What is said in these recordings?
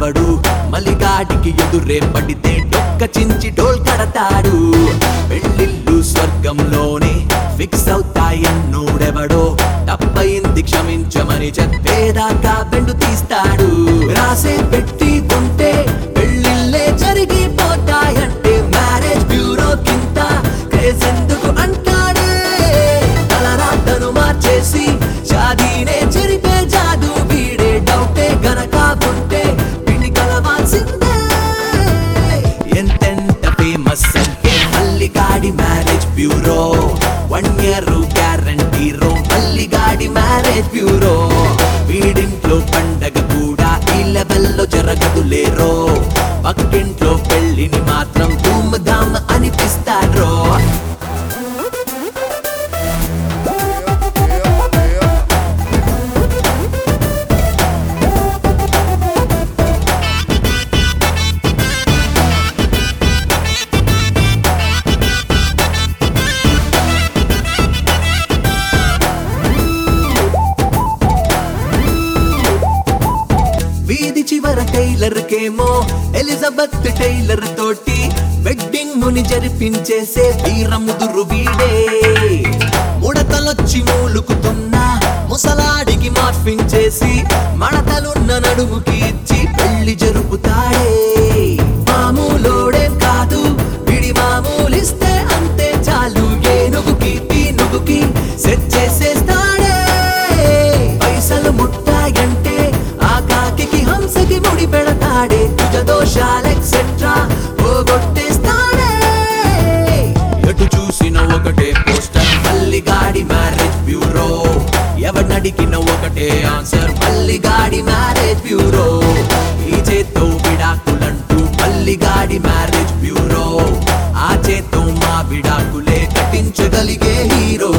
ఎవడు మలిగాడికి ఎదురే పడితే డొక్క చించి డోల్ కడతాడు పెళ్ళిళ్ళు స్వర్గంలోనే ఫిక్స్ అవుతాయన్నోడెవడో తప్పయింది క్షమించమని చెప్పేదాకా బెండు తీస్తాడు రాసే పెట్టి ఉంటే పెళ్ళిళ్ళే జరిగిపోతాయంటే మ్యారేజ్ బ్యూరో కింద క్రేజ్ ఎందుకు అంటాడే తలరాతను మార్చేసి షాదీనే జరిపే జాదు వీడే డౌటే గనక ఉంటే పిండి కలవాల్సిందే ఎంతెంత ఫేమస్ అంటే మల్లిగాడి marriage bureau one year guarantee రో మల్లిగాడి మ్యారేజ్ బ్యూరో వీడింట్లో పండగ కూడా ఈ లెవెల్లో జరగదు లేరో పక్కింట్లో పెళ్లిని మాత్రం ధూమ్ ధామ్ అనిపిస్తారో వీధి చివర టైలర్ కేమో ఎలిజబెత్ టైలర్ తోటి వెడ్డింగ్ ముని జరిపించేసే వీరముదురు వీడే ముడతలొచ్చి మూలుకుతున్న ముసలాడికి మార్ఫింగ్ చేసి మడతలున్న నడుముకి ఇచ్చి పెళ్లి జరుపుతాడే మామూలోడే కాదు విడి మామూలిస్తే అంతే చాలు ఏనుగుకి పీనుగుకి సెట్ చేసేస్తాడే పైసలు ముట్టాయంటే ఆ కాకి హంసకి ముడి పెడతాడే కుజ దోషాలు ఎక్సెట్రా పోగొట్టేస్తాడే ఎటు చూసిన ఒకటే పోస్టర్ మల్లిగాడి మ్యారేజ్ బ్యూరో ఎవరినడిగిన ఒకటే ఆన్సర్ మల్లిగాడి మ్యారేజ్ బ్యూరో ఈ చేత్తో విడాకులంటూ మల్లిగాడి మ్యారేజ్ బ్యూరో ఆ చేత్తో మా విడాకులే కట్టించగలిగే హీరో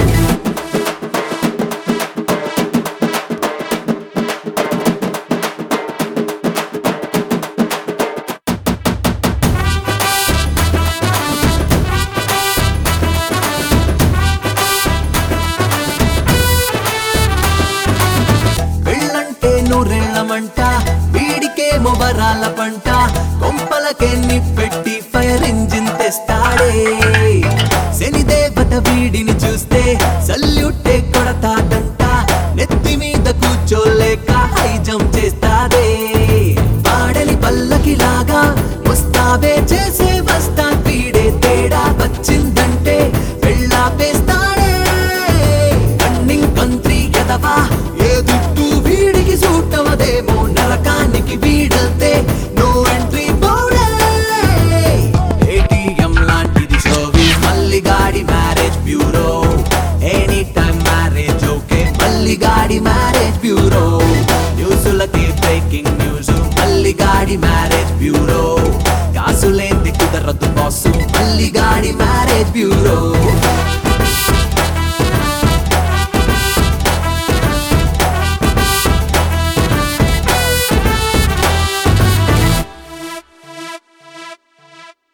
పెళ్ళంటే నూరెళ్ళమంట వీడికే మొబరాల పంట కొంపలకే నిప్పెట్టి ఫైర్ ఇంజిన్ తెస్తాడే శనిదేవత వీడిని చూస్తే సల్యూటే కొడతాడంట నెత్తి మీద కూర్చోలేక హై జంప్ చేస్తాదే పాడలి పల్లకిలాగా వస్తావే చేసే వస్తా వీడే తేడా వచ్చిందంటే వెళ్ళాపేస్తాడే రన్నింగ్ కంట్రీ ఎదవా ఏ దుట్టు వీడికి సూటవదేమో నరకానికి వీడల్తే నో ఎంట్రీ బోర్డే ఏటీఎం లాంటిది సర్వీస్ మల్లిగాడి marriage bureau any time marriage okay మల్లిగాడి మ్యారేజ్ బ్యూరో న్యూసులకి బ్రేకింగ్ న్యూస్ మల్లిగాడి మ్యారేజ్ బ్యూరో కాసులేంది కుదరదు బాసు మల్లిగాడి మ్యారేజ్ బ్యూరో